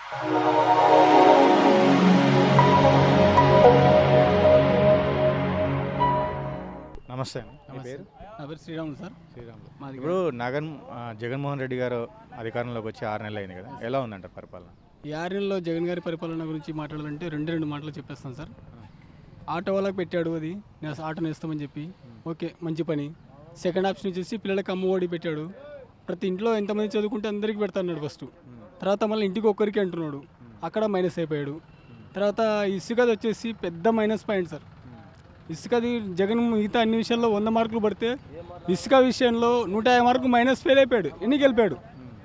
నమస్తే అండి. మీ పేరు నా పేరు శ్రీరాములు సార్ శ్రీరాములు మాది ఇప్పుడు నగన్ ఆ, జగన్మోహన్ రెడ్డి గారు అధికారంలోకి వచ్చి ఆరు నెలలు అయింది కదా ఎలా ఉందంట పరిపాలన ఈ ఆర్యన్లో జగన్ గారి పరిపాలన గురించి మాట్లాడాలంటే రెండు రెండు మాటలు చెప్పేస్తాను సార్ ఆటో వాళ్ళకి పెట్టాడు అది నేను ఆటో నేస్తామని చెప్పి ఓకే మంచి పని సెకండ్ ఆప్షన్ వచ్చేసి పిల్లలకి అమ్మఒడి పెట్టాడు ప్రతి ఇంట్లో ఎంతమంది చదువుకుంటే అందరికీ పెడతాడు ఫస్ట్ తర్వాత మళ్ళీ ఇంటికి ఒక్కరికి అంటున్నాడు అక్కడ మైనస్ అయిపోయాడు తర్వాత ఇసుకది వచ్చేసి పెద్ద మైనస్ పాయింట్ సార్ ఇసుకది జగన్ మిగతా అన్ని విషయాల్లో వంద మార్కులు పడితే ఇసుక విషయంలో నూట యాభై మార్కులు మైనస్ ఫెయిల్ అయిపోయాడు ఎన్నికి వెళ్ళిపోయాడు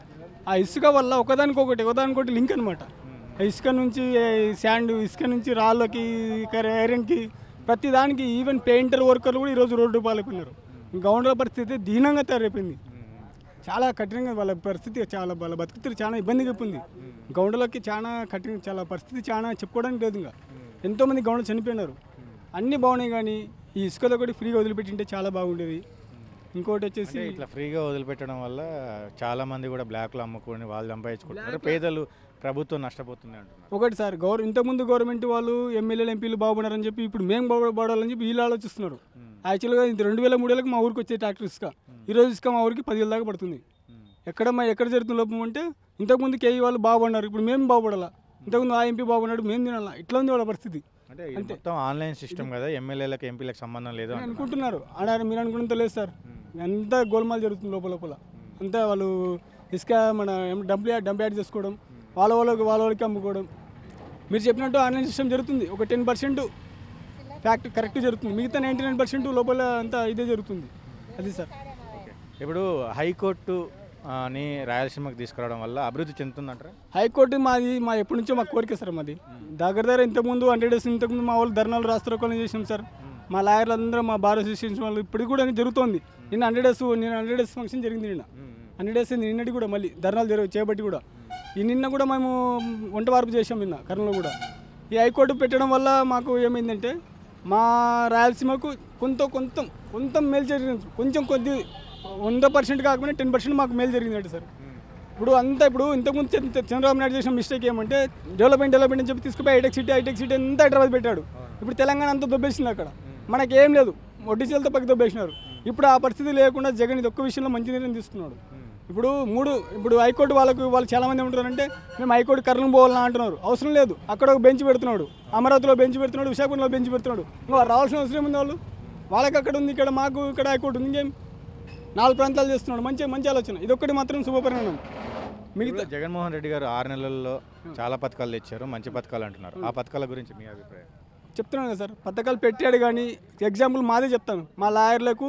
ఆ ఇసుక వల్ల ఒకదానికొకటి ఒకదానికొకటి లింక్ అనమాట ఇసుక నుంచి శాండ్ ఇసుక నుంచి రాళ్ళకి కర- ఐరన్కి ప్రతి దానికి ఈవెన్ పెయింటర్ వర్కర్లు కూడా ఈరోజు రోడ్డు పాలైపోయినారు గవర్నర్ పరిస్థితి దీనంగా తయారైపోయింది చాలా కఠినంగా వాళ్ళ పరిస్థితి చాలా వాళ్ళ బతుకుతారు చాలా ఇబ్బందిగా ఉంది గౌండలకి చాలా కఠిన చాలా పరిస్థితి చాలా చెప్పుకోవడానికి లేదు ఇంకా ఎంతోమంది గౌండలు చనిపోయినారు అన్నీ బాగున్నాయి కానీ ఈ ఇసుకలో కూడా ఫ్రీగా వదిలిపెట్టింటే చాలా బాగుండేది ఇంకోటి వచ్చేసి అంటే ఇట్లా ఫ్రీగా వదిలిపెట్టడం వల్ల చాలా మంది కూడా బ్లాక్లో అమ్ముకొని వాళ్ళు సంపాదించుకుంటున్నారు పేదలు ప్రభుత్వం నష్టపోతుంది అంటున్నారు ఒకటి సార్ గౌర ఇంతకుముందు గవర్నమెంట్ వాళ్ళు ఎమ్మెల్యేలు ఎంపీలు బాగుపడారని చెప్పి ఇప్పుడు మేము బాగుపడాలని చెప్పి వీళ్ళు ఆలోచిస్తున్నారు యాక్చువల్గా ఇది రెండు వేల మూడు వేలకు మా ఊరికి వచ్చే ట్రాక్టర్ ఇసుక ఈ రోజు ఇసుక మా ఊరికి పదివేల దాకా పడుతుంది ఎక్కడ మా ఎక్కడ జరుగుతున్న లోపం అంటే ఇంతకుముందు కేఈ వాళ్ళు బాగుపడినారు ఇప్పుడు మేము బాగుపడాలా ఇంతకుముందు ఆ ఎంపీ బాగుపడ్డాడు మేము తినాలా ఇట్లా ఉంది వాళ్ళ పరిస్థితి అంటే ఇది మొత్తం ఆన్లైన్ సిస్టమ్ కదా ఎమ్మెల్యేలకు ఎంపీలకు సంబంధం లేదు అని అంటున్నారు. అనుకుంటున్నారు అన్నారు మీరు అనుకున్నంత లేదు సార్ అంతా గోల్మాల్ జరుగుతుంది లోపల లోపల అంతా వాళ్ళు ఇసుక మన డంప్ డంప్ యాడ్ చేసుకోవడం వాళ్ళ వాళ్ళకి వాళ్ళ వాళ్ళకి అమ్ముకోవడం మీరు చెప్పినట్టు ఆన్లైన్ సిస్టమ్ జరుగుతుంది ఒక టెన్ పర్సెంట్ ఫ్యాక్ట్ కరెక్ట్ జరుగుతుంది మిగతా నైంటీ నైన్ పర్సెంట్ లోపల అంతా ఇదే జరుగుతుంది అది సార్ ఓకే. ఇప్పుడు హైకోర్టు ఆ, ని రాయలసీమకు తీసుకురావడం వల్ల అభివృద్ధి చెందుతుందంటారా హైకోర్టు మాది మా ఎప్పటి నుంచో మా కోరిక సార్ మాది దగ్గర దగ్గర ఇంతకుముందు హండ్రెడ్ డేస్ ఇంతకుముందు మా వాళ్ళు ధర్నాలు రాస్తారు చేసాం సార్ మా లాయర్లు అందరూ మా బార్ అసోసియేషన్ వాళ్ళు ఇప్పటికి కూడా జరుగుతోంది నిన్న హండ్రెడ్ డేస్ నిన్న హండ్రెడ్ డేస్ ఫంక్షన్ జరిగింది నిన్న హండ్రెడ్ డేస్ నిన్నటి కూడా మళ్ళీ ధర్నాలు జరుగు చేయబట్టి కూడా ఈ నిన్న కూడా మేము వంట వార్పు చేసాం నిన్న కర్నూలు కూడా ఈ హైకోర్టు పెట్టడం వల్ల మాకు ఏమైందంటే మా రాయలసీమకు కొంత కొంత కొంత మేలు జరిగింది కొంచెం కొద్ది వంద పర్సెంట్ కాకపోయినా టెన్ పర్సెంట్ మాకు మేలు జరిగిందంటే సార్ ఇప్పుడు అంతా ఇప్పుడు ఇంతకుముందు చంద్ర- చంద్రబాబు నాయుడు చేసిన మిస్టేక్ ఏమంటే డెవలప్మెంట్ డెవలప్మెంట్ అని చెప్పి తీసుకుపోయి హైటెక్ సిటీ హైటెక్ సిటీ అంతా హైదరాబాద్ పెట్టాడు ఇప్పుడు తెలంగాణ అంతా దొబ్బేసింది అక్కడ మనకి ఏం లేదు ఒడిశాలతో పక్క దొబ్బేసినారు ఇప్పుడు ఆ పరిస్థితి లేకుండా జగన్ ఇది ఒక్క విషయంలో మంచి నిర్ణయం తీసుకున్నాడు ఇప్పుడు మూడు ఇప్పుడు హైకోర్టు వాళ్ళకు వాళ్ళు చాలా మంది ఏమంటారంటే మేము హైకోర్టు కర్నూలు పోవాలని అంటున్నారు అవసరం లేదు అక్కడ ఒక బెంచ్ పెడుతున్నాడు అమరావతిలో బెంచ్ పెడుతున్నాడు విశాఖపట్నంలో బెంచ్ పెడుతున్నాడు ఇంకా రావాల్సిన అవసరం ఉంది వాళ్ళు వాళ్ళకి అక్కడ ఉంది ఇక్కడ మాకు ఇక్కడ హైకోర్టు ఉంది ఇంకేం నాలుగు ప్రాంతాలు చేస్తున్నాడు మంచి మంచి ఆలోచన ఇదొక్కటి మాత్రం శుభపరిణామం మిగతా ఇప్పుడు జగన్మోహన్ రెడ్డి గారు ఆరు నెలల్లో చాలా పథకాలు తెచ్చారు మంచి పథకాలు అంటున్నారు ఆ పథకాల గురించి మీ అభిప్రాయం చెప్తున్నాను కదా సార్ పథకాలు పెట్టాడు కానీ ఎగ్జాంపుల్ మాదే చెప్తాను మా లాయర్లకు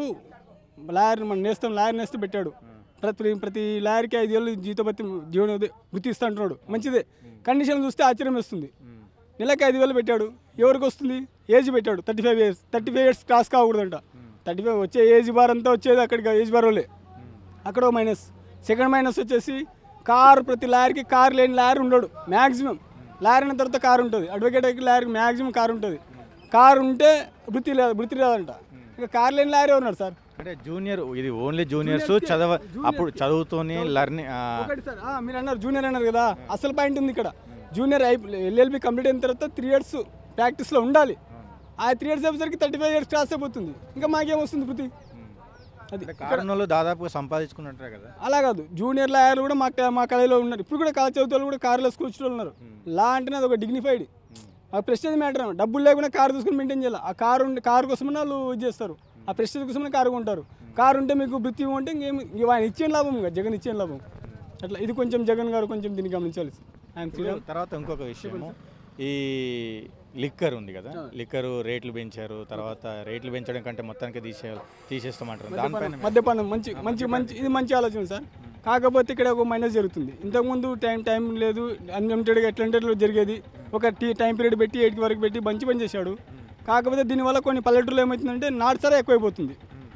లాయర్ మన నేస్తాం లాయర్ నేస్తే పెట్టాడు ప్రతి ప్రతి లాయర్కి ఐదు వేలు జీతభత్తి జీవన ఉదే- వృత్తి ఇస్తా అంటున్నాడు మంచిదే కండిషన్ చూస్తే ఆశ్చర్యం వేస్తుంది నెలకి ఐదు వేలు పెట్టాడు ఎవరికి వస్తుంది ఏజ్ పెట్టాడు thirty five years thirty five years cross కాకూడదంట థర్టీ ఫైవ్ వచ్చే ఏజ్ బార్ అంతా వచ్చేది అక్కడికి ఏజ్ బార్ వాళ్ళే అక్కడ మైనస్ సెకండ్ మైనస్ వచ్చేసి కార్ ప్రతి లాయర్కి కార్ లేని లాయర్ ఉండడు మ్యాక్సిమం లాయర్ అయిన తర్వాత కార్ ఉంటుంది అడ్వకేట్ అయితే లాయర్కి మ్యాక్సిమం కార్ ఉంటుంది కార్ ఉంటే వృత్తి లేదు వృత్తి రాదంట ఇక కార్ లేని లాయర్ ఎవరున్నారు సార్ అంటే జూనియర్ ఇది ఓన్లీ జూనియర్స్ చదవ అప్పుడు చదువుతూనే లర్నింగ్ ఒకటి సార్ ఆ, మీరు అన్నారు జూనియర్ అన్నారు కదా అసలు పాయింట్ ఉంది ఇక్కడ జూనియర్ ఐ ఎల్ఎల్బి కంప్లీట్ అయిన తర్వాత త్రీ ఇయర్స్ ప్రాక్టీస్లో ఉండాలి ఆ త్రీ ఇయర్స్ అయిపోసరికి థర్టీ ఫైవ్ ఇయర్స్ క్రాస్ అయిపోతుంది ఇంకా మాకేం వస్తుంది వృత్తి అది కారణంలో దాదాపుగా సంపాదించుకున్నట్టే కదా అలా కాదు జూనియర్ లాయర్లు కూడా మా మా కళలో ఉన్నారు ఇప్పుడు కూడా కాలేజ్ చదువుతారు కూడా కార్లో స్కూల్ వాళ్ళు ఉన్నారు లా అంటేనే అది ఒక డిగ్నిఫైడ్ ఆ ప్రెస్టేజ్ మ్యాటర్ డబ్బులు లేకుండా కారు తీసుకుని మెయింటైన్ చేయాలి ఆ కారు ఉండి కారు కోసమని వాళ్ళు ఇది చేస్తారు ఆ ప్రెస్టేజ్ కోసమని కారు కొంటారు కారు ఉంటే మీకు వృత్తి ఉంటే ఇంకేం ఇంక ఆయన ఇచ్చే లాభం ఇంకా జగన్ ఇచ్చే లాభం అట్లా ఇది కొంచెం జగన్ గారు కొంచెం దీన్ని గమనించాలి ఆయన శ్రీరామ్ తర్వాత ఇంకొక విషయము ఈ లిక్కర్ ఉంది కదా లిక్కర్ రేట్లు పెంచారు తర్వాత రేట్లు పెంచడం కంటే మొత్తానికి తీసే తీసేస్తామంటారు దానిపైన మీ- మద్యపానం మంచి మంచి మంచి ఇది మంచి ఆలోచన సార్ కాకపోతే ఇక్కడ ఒక మైనస్ జరుగుతుంది ఇంతకుముందు టైం టైం లేదు అన్లిమిటెడ్గా ఎట్లాంటిలో జరిగేది ఒక టీ టైం పీరియడ్ పెట్టి ఎయిట్ వరకు పెట్టి మంచి పని చేశాడు కాకపోతే దీనివల్ల కొన్ని పల్లెటూరులో ఏమవుతుందంటే నాటుసారా ఎక్కువైపోతుంది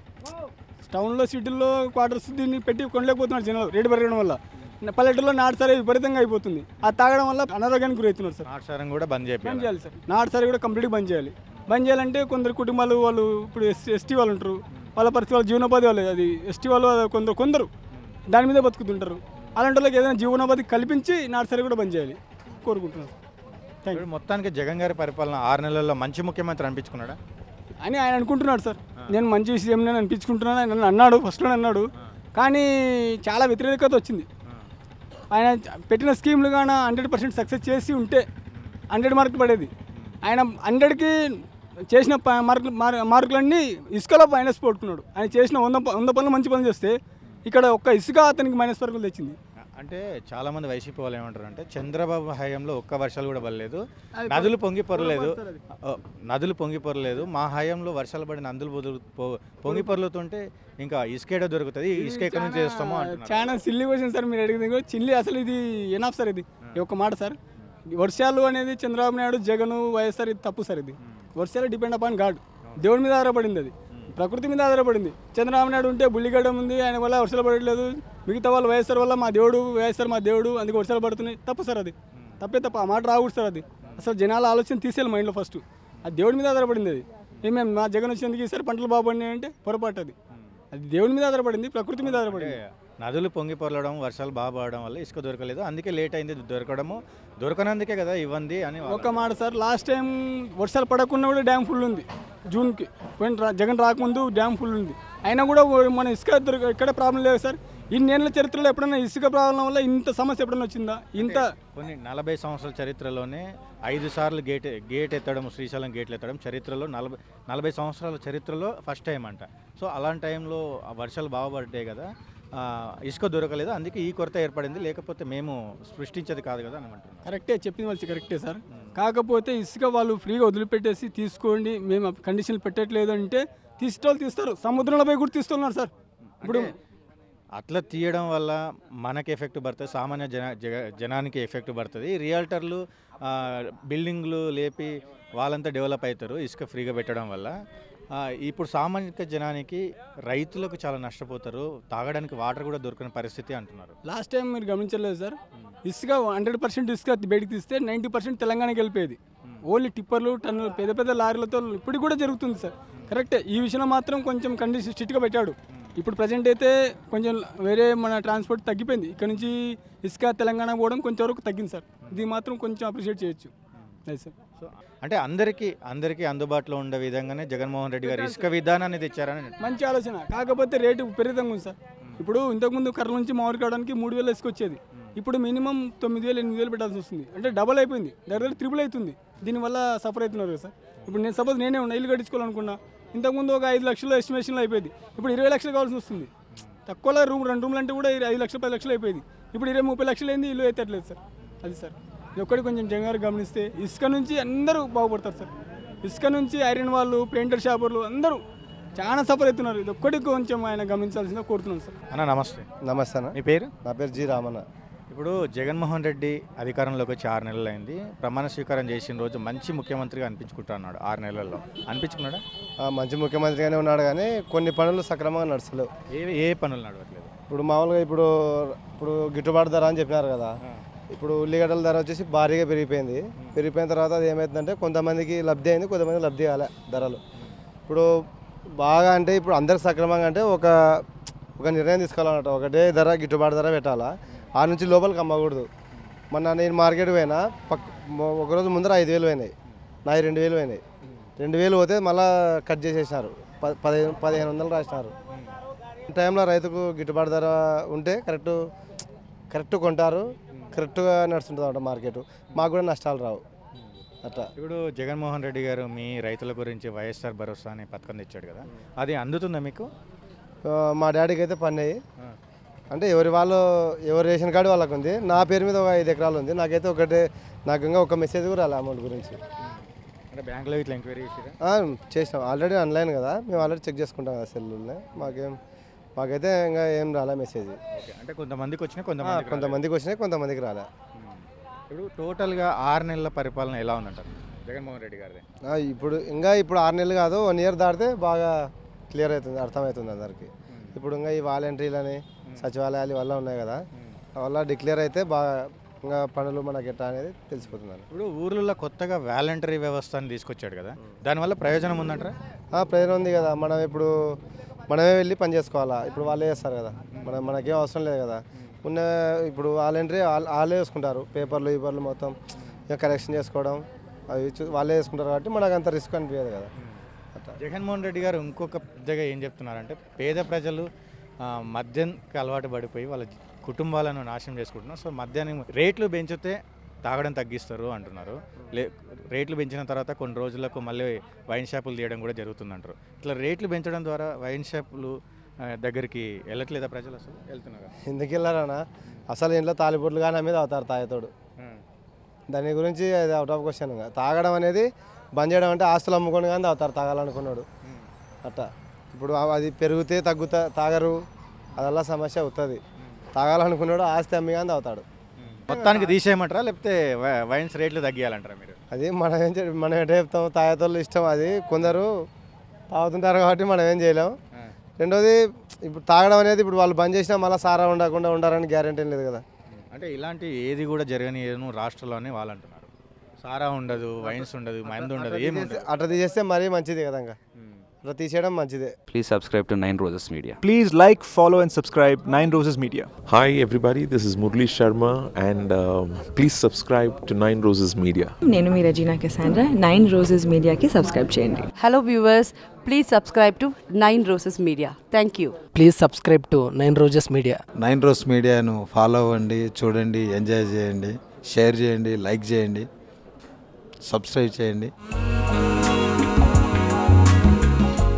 టౌన్లో సిటీల్లో క్వార్టర్స్ దీన్ని పెట్టి కొనలేకపోతున్నారు జనాలు రేటు పెరగడం వల్ల పల్లెటూరులో నాటుసారా విపరీతంగా అయిపోతుంది అది తాగడం వల్ల అనారోగ్యానికి గురవుతున్నారు సార్ నాటుసారం కూడా బంద్ బంద్ చేయాలి చేయాలి సార్ నాటుసారి కూడా కంప్లీట్గా బంద్ చేయాలి బంద్ చేయాలంటే కొందరు కుటుంబాలు వాళ్ళు ఇప్పుడు ఎస్ ఎస్టీ వాళ్ళు ఉంటారు వాళ్ళ పరిస్థితి వాళ్ళ జీవనోపాధి వాళ్ళు అది ఎస్టీ వాళ్ళు అది కొందరు కొందరు దాని మీద బతుకుతుంటారు అలాంటి వాళ్ళకి ఏదైనా జీవనోపాధి కల్పించి నాటుసారి కూడా బంద్ చేయాలి కోరుకుంటున్నాను థ్యాంక్ ఇప్పుడు మొత్తానికి జగన్ గారి పరిపాలన ఆరు నెలల్లో మంచి ముఖ్యమంత్రి అనిపించుకున్నాడా అని ఆయన అనుకుంటున్నాడు సార్ నేను మంచి సీఎం నేను అనిపించుకుంటున్నాను ఆయన నన్ను అన్నాడు ఫస్ట్లో అన్నాడు కానీ చాలా వ్యతిరేకత వచ్చింది ఆయన పెట్టిన స్కీమ్లు కానీ హండ్రెడ్ పర్సెంట్ సక్సెస్ చేసి ఉంటే హండ్రెడ్ మార్కులు పడేది ఆయన హండ్రెడ్కి చేసిన ప- మార్కులు మార్- మార్కులన్నీ ఇసుకలో మైనస్ పోట్టుకున్నాడు ఆయన చేసిన వంద ప- వంద పనులు మంచి పనులు చేస్తే ఇక్కడ ఒక్క ఇసుక అతనికి మైనస్ మార్కులు తెచ్చింది అంటే చాలా మంది వైసీపీ వాళ్ళు ఏమంటారు అంటే చంద్రబాబు హయాంలో ఒక్క వర్షాలు కూడా పడలేదు నదులు పొంగి పొరలేదు ఓ, నదులు పొంగి పొరలేదు మా హయాంలో వర్షాలు పడిన నదులు పొదులు పొ- పొంగి పొరలుతుంటే ఇంకా ఇసుకేడ దొరుకుతుంది ఇసుక ఎక్కడి నుంచి చేస్తామో అంటున్నారు చాలా సిల్లి క్వశ్చన్ సార్ మీరు అడిగింది కూడా చిల్లి అసలు ఇది ఎనాఫ్ సార్ ఇది ఈ ఒక్క మాట సార్ వర్షాలు అనేది చంద్రబాబు నాయుడు జగన్ వైఎస్ఆర్ ఇది తప్పు సార్ ఇది వర్షాలు డిపెండ్ అపాన్ గాడ్ దేవుడి మీద ఆధారపడింది అది ప్రకృతి మీద ఆధారపడింది చంద్రబాబు నాయుడు ఉంటే బుల్లిగడ్డం ఉంది ఆయన వల్ల వర్షాలు పడట్లేదు మిగతా వాళ్ళు వైఎస్ఆర్ వల్ల మా దేవుడు వైఎస్ఆర్ మా దేవుడు అందుకే వర్షాలు పడుతున్నాయి తప్పు సార్ అది తప్పే తప్ప ఆ మాట రాకూడదు సార్ అది అసలు జనాల ఆలోచన తీసేయాలి మైండ్లో ఫస్ట్ అది దేవుడి మీద ఆధారపడింది అది ఏమేం మా జగన్ వచ్చినందుకు ఈసారి పంటలు బాగుపడినాయి అంటే పొరపాటు అది అది దేవుడి మీద ఆధారపడింది ప్రకృతి మీద ఆధారపడింది నదులు పొంగి పొరలడం వర్షాలు బాగా పడడం వల్ల ఇసుక దొరకలేదు అందుకే లేట్ అయింది దొరకడము దొరకనందుకే కదా ఇవ్వండి అని వాళ్ళ- ఒక మాట సార్ లాస్ట్ టైం వర్షాలు పడకుండా కూడా డ్యామ్ ఫుల్ ఉంది జూన్కి పోయిన రా- జగన్ రాకముందు డ్యామ్ ఫుల్ ఉంది అయినా కూడా ఓ- మన ఇసుక దొరక ఇక్కడ ప్రాబ్లం లేదు సార్ ఇన్నేళ్ళ చరిత్రలో ఎప్పుడైనా ఇసుక ప్రాబ్లం వల్ల ఇంత సమస్య ఎప్పుడైనా వచ్చిందా ఇంత కొన్ని నలభై సంవత్సరాల చరిత్రలోనే ఐదు సార్లు గేట్ గేట్ ఎత్తడం శ్రీశైలం గేట్లు ఎత్తడం చరిత్రలో నలభై నలభై సంవత్సరాల చరిత్రలో ఫస్ట్ టైం అంట సో అలాంటి టైంలో ఆ వర్షాలు బాగా పడ్డాయి కదా ఆ, ఇసుక దొరకలేదు అందుకే ఈ కొరత ఏర్పడింది లేకపోతే మేము సృష్టించేది కాదు కదా అని అంటున్నాం కరెక్టే చెప్పింది వాళ్ళు కరెక్టే సార్ కాకపోతే ఇసుక వాళ్ళు ఫ్రీగా వదిలిపెట్టేసి తీసుకోండి మేము కండిషన్లు పెట్టట్లేదు అంటే తీసేటోళ్ళు తీస్తారు సముద్రంలో పోయి కూడా తీస్తున్నారు సార్ ఇప్పుడు అట్లా తీయడం వల్ల మనకి ఎఫెక్ట్ పడుతుంది సామాన్య జన జగ- జనానికి ఎఫెక్ట్ పడుతుంది రియల్టర్లు ఆ, బిల్డింగ్లు లేపి వాళ్ళంతా డెవలప్ అవుతారు ఇసుక ఫ్రీగా పెట్టడం వల్ల ఆ, ఇప్పుడు సామాన్య జనానికి రైతులకు చాలా నష్టపోతారు తాగడానికి వాటర్ కూడా దొరకని పరిస్థితి అంటున్నారు లాస్ట్ టైం మీరు గమనించలేదు సార్ ఇసుక హండ్రెడ్ పర్సెంట్ ఇసుక బయటికి తీస్తే నైంటీ పర్సెంట్ తెలంగాణకి వెళ్ళిపోయేది ఓన్లీ టిప్పర్లు టన్నులు పెద్ద పెద్ద లారీలతో ఇప్పుడు కూడా జరుగుతుంది సార్ కరెక్టే ఈ విషయంలో మాత్రం కొంచెం కండిషన్ స్ట్రిక్ట్గా పెట్టాడు ఇప్పుడు ప్రజెంట్ అయితే కొంచెం వేరే మన ట్రాన్స్పోర్ట్ తగ్గిపోయింది ఇక్కడ నుంచి ఇసుక తెలంగాణ పోవడం కొంచెం వరకు తగ్గింది సార్ ఇది మాత్రం కొంచెం అప్రిషియేట్ చేయొచ్చు అది సార్ సో అంటే అందరికీ అందరికీ అందుబాటులో ఉండే విధంగానే జగన్మోహన్ రెడ్డి గారు ఇసుక విధానాన్ని తెచ్చారని మంచి ఆలోచన కాకపోతే రేటు విపరీతంగా ఉంది సార్ ఇప్పుడు ఇంతకుముందు కర్ర నుంచి మామిడి కావడానికి మూడు వేలు వేసుకొచ్చేది ఇప్పుడు మినిమం తొమ్మిది వేలు ఎనిమిది వేలు పెట్టాల్సి వస్తుంది అంటే డబల్ అయిపోయింది దగ్గర దగ్గర త్రిబుల్ అవుతుంది దీనివల్ల సఫర్ అవుతున్నారు కదా సార్ ఇప్పుడు నేను సపోజ్ నేనే ఉన్నా ఇల్లు కట్టించుకోవాలనుకున్నా ఇంతకుముందు ఒక ఐదు లక్షలు ఎస్టిమేషన్లో అయిపోయింది ఇప్పుడు ఇరవై లక్షలు కావాల్సి వస్తుంది తక్కువలో రూమ్ రెండు రూమ్లు అంటే కూడా ఇరవై ఐదు లక్షలు పది లక్షలు అయిపోయింది ఇప్పుడు ఇరవై ముప్పై లక్షలు అయింది ఇల్లు ఎత్తట్లేదు సార్ అది సార్ ఇది ఒక్కటి కొంచెం జగన్ గమనిస్తే ఇసుక నుంచి అందరూ బాగుపడతారు సార్ ఇసుక నుంచి ఐరన్ వాళ్ళు పెయింటర్ షాపులు అందరూ చాలా సఫర్ అవుతున్నారు ఇది ఒక్కటి కొంచెం ఆయన గమనించాల్సిందిగా కోరుతున్నాను సార్ అన్న నమస్తే నమస్తే అన్న మీ పేరు నా పేరు జి రామన్న ఇప్పుడు జగన్మోహన్ రెడ్డి అధికారంలోకి వచ్చి ఆరు నెలలు అయింది ప్రమాణ స్వీకారం చేసిన రోజు మంచి ముఖ్యమంత్రిగా అనిపించుకుంటున్నాడు ఆరు నెలల్లో అనిపించుకున్నాడా ఆ, మంచి ముఖ్యమంత్రిగానే ఉన్నాడు కానీ కొన్ని పనులు సక్రమంగా నడుస్తలేవు ఏ ఏ పనులు నడవట్లేదు ఇప్పుడు మామూలుగా ఇప్పుడు ఇప్పుడు గిట్టుబాటు ధర అని చెప్పినారు కదా ఇప్పుడు ఉల్లిగడ్డల ధర వచ్చేసి భారీగా పెరిగిపోయింది పెరిగిపోయిన తర్వాత అది ఏమవుతుందంటే కొంతమందికి లబ్ధి అయింది కొంతమంది లబ్ధి కాలే ధరలు ఇప్పుడు బాగా అంటే ఇప్పుడు అందరికి సక్రమంగా అంటే ఒక ఒక నిర్ణయం తీసుకోవాలన్నమాట ఒకటే ధర గిట్టుబాటు ధర పెట్టాలా ఆ నుంచి లోపలికి అమ్మకూడదు మొన్న నేను మార్కెట్ పోయినా పక్క మొ- ఒకరోజు ముందర ఐదు వేలు పోయినాయి నాయి రెండు వేలు పోయినాయి రెండు వేలు పోతే మళ్ళీ కట్ చేసేసినారు ప- పదిహేను పదిహేను వందలు రాసినారు ఈ టైంలో రైతుకు గిట్టుబాటు ధర ఉంటే కరెక్ట్ కరెక్ట్ కొంటారు కరెక్ట్గా నడుస్తుంటుంది అన్నమాట మార్కెట్ మాకు కూడా నష్టాలు రావు అట్లా ఇప్పుడు జగన్మోహన్ రెడ్డి గారు మీ రైతుల గురించి వైఎస్ఆర్ భరోసా అనే పథకం తెచ్చాడు కదా అది అందుతుందా మీకు ఆ, మా డాడీకి అయితే పన్నాయి అంటే ఎవరి వాళ్ళు ఎవరి రేషన్ కార్డు వాళ్ళకు ఉంది నా పేరు మీద ఒక ఐదు ఎకరాలు ఉంది నాకైతే ఒకటే నాకు ఇంకా ఒక మెసేజ్ కూడా రాలే అమౌంట్ గురించి అంటే బ్యాంకులో ఇట్లా ఎంక్వైరీ చేసిరా ఆ, చేసినాం ఆల్రెడీ ఆన్లైన్ కదా మేము ఆల్రెడీ చెక్ చేసుకుంటాం కదా సెల్లుల్నే మాకేం మాకైతే ఇంకా ఏం రాలే మెసేజ్ ఓకే అంటే కొంతమందికి వచ్చినాయి ఆ, కొంతమంది కొంతమందికి వచ్చినాయి కొంతమందికి రాలే ఇప్పుడు టోటల్గా ఆరు నెలల పరిపాలన ఎలా ఉందంటారు జగన్మోహన్ రెడ్డి గారిది ఆ, ఇప్పుడు ఇంకా ఇప్పుడు ఆరు నెలలు కాదు వన్ ఇయర్ దాటితే బాగా క్లియర్ అవుతుంది అర్థమవుతుంది అందరికి ఇప్పుడు ఇంకా ఈ వాలంటీర్లని సచివాలయాలు వల్ల ఉన్నాయి కదా వల్ల డిక్లేర్ అయితే బాగా ఇంకా పనులు మనకి ఎట్లా అనేది తెలిసిపోతుంది ఇప్పుడు ఊర్లలో కొత్తగా వాలంటరీ వ్యవస్థని తీసుకొచ్చాడు కదా దానివల్ల ప్రయోజనం ఉందంటారా ఆ, ప్రయోజనం ఉంది కదా మనం ఇప్పుడు మనమే వెళ్ళి పని చేసుకోవాలా ఇప్పుడు వాళ్ళే చేస్తారు కదా మనం మనకేం అవసరం లేదు కదా ఉన్న ఇప్పుడు వాళ్ళంటే వాళ్ళు వాళ్ళే వేసుకుంటారు పేపర్లు పేపర్లు మొత్తం ఇక కరెక్షన్ చేసుకోవడం అవి చూ- వాళ్ళే వేసుకుంటారు కాబట్టి మనకు అంత రిస్క్ అనిపించదు కదా అట్లా జగన్మోహన్ రెడ్డి గారు ఇంకొక పెద్దగా ఏం చెప్తున్నారంటే పేద ప్రజలు ఆ, మద్యంకి అలవాటు పడిపోయి వాళ్ళ జీ- కుటుంబాలను నాశనం చేసుకుంటున్నారు సో మద్యాన్ని రేట్లు పెంచితే తాగడం తగ్గిస్తారు అంటున్నారు లే రేట్లు పెంచిన తర్వాత కొన్ని రోజులకు మళ్ళీ వైన్ షాపులు తీయడం కూడా జరుగుతుందంటారు ఇట్లా రేట్లు పెంచడం ద్వారా వైన్ షాపులు ఆ, దగ్గరికి వెళ్ళట్లేదా ప్రజలు అసలు వెళ్తున్నారు ఎందుకు వెళ్ళారన్నా అసలు ఇంట్లో తాలిబొట్లు కానీ మీద అవుతారు తాగేతోడు దాని గురించి అది అవుట్ ఆఫ్ క్వశ్చన్ ఇంకా. తాగడం అనేది బంద్ చేయడం అంటే ఆస్తులు అమ్ముకొని కానీ తాగుతారు తాగాలనుకున్నాడు అట్టా ఇప్పుడు ఆ- అది పెరిగితే తగ్గుతా తాగరు అదల్లా సమస్య అవుతుంది తాగాలనుకున్నాడు ఆస్తి అమ్మి కానీ తాగుతాడు మొత్తానికి తీసేయమంటారా లేకపోతే వై- వైన్స్ రేట్లు తగ్గియాలంటారా మీరు అది మనం ఏం చే- మనం ఎట్లా చెప్తాం తాగేతోళ్ళు ఇష్టం అది కొందరు తాగుతుంటారు కాబట్టి మనం ఏం చేయలేం రెండోది ఇప్పుడు తాగడం అనేది ఇప్పుడు వాళ్ళు బంద్ చేసినా మళ్ళీ సారా ఉండకుండా ఉండాలని గ్యారంటీ ఏం లేదు కదా అంటే ఇలాంటి ఏది కూడా జరగనియను రాష్ట్రంలోనే వాళ్ళు అంటున్నారు సారా ఉండదు వైన్స్ ఉండదు మందు ఉండదు ఏమి ఉండదు అట్లా తీసేస్తే మరీ మంచిది కదా ఇంకా అట్లా తీసేయడం మంచిదే Please subscribe to Nine Roses Media. Please like, follow, and subscribe Nine Roses Media. Hi, everybody. This is Murli Sharma, and um, please subscribe to Nine Roses Media. నేను మీ రజీనా కెసాండ్రా నైన్ రోజెస్ మీడియాకి subscribe చేయండి Hello viewers, please subscribe to Nine Roses Media. Thank you. Please subscribe to nine roses media nine roses మీడియాను follow అవ్వండి చూడండి enjoy చేయండి share చేయండి like చేయండి సబ్స్క్రైబ్ చేయండి